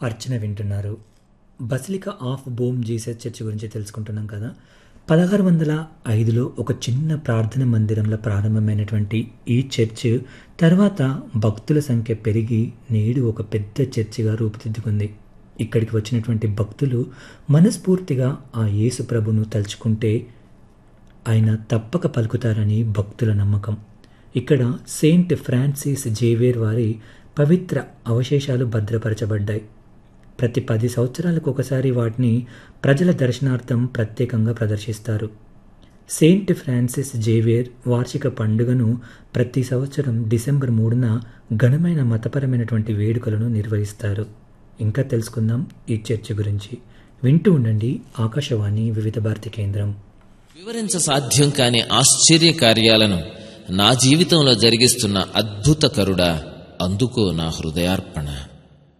అర్చన వింటున్నారు basilica of Bom Jesus church గురించి తెలుసుకుంటున్నాం కదా పదహారు వందల ఐదులో ఒక చిన్న ప్రార్థన మందిరంలో ప్రారంభమైనటువంటి ఈ చర్చ్ తర్వాత భక్తుల సంఖ్య పెరిగి నేడు ఒక పెద్ద చర్చిగా రూపుదిద్దుకుంది ఇక్కడికి వచ్చినటువంటి భక్తులు మనస్ఫూర్తిగా ఆ యేసు ప్రభును తలుచుకుంటే ఆయన తప్పక పలుకుతారని భక్తుల నమ్మకం ఇక్కడ సెయింట్ ఫ్రాన్సిస్ జేవియర్ వారి పవిత్ర అవశేషాలు భద్రపరచబడ్డాయి ప్రతి పది సంవత్సరాలకు ఒకసారి వాటిని ప్రజల దర్శనార్థం ప్రత్యేకంగా ప్రదర్శిస్తారు సెయింట్ ఫ్రాన్సిస్ జేవియర్ వార్షిక పండుగను ప్రతి సంవత్సరం డిసెంబర్ మూడున ఘనమైన మతపరమైనటువంటి వేడుకలను నిర్వహిస్తారు ఇంకా తెలుసుకుందాం ఈ చర్చ్ గురించి వింటూ ఉండండి ఆకాశవాణి వివిధ భారతి కేంద్రం వివరించ సాధ్యం కాని ఆశ్చర్య కార్యాలను నా జీవితంలో జరిగిస్తున్న అద్భుత కరుడా అందుకో నా హృదయార్పణ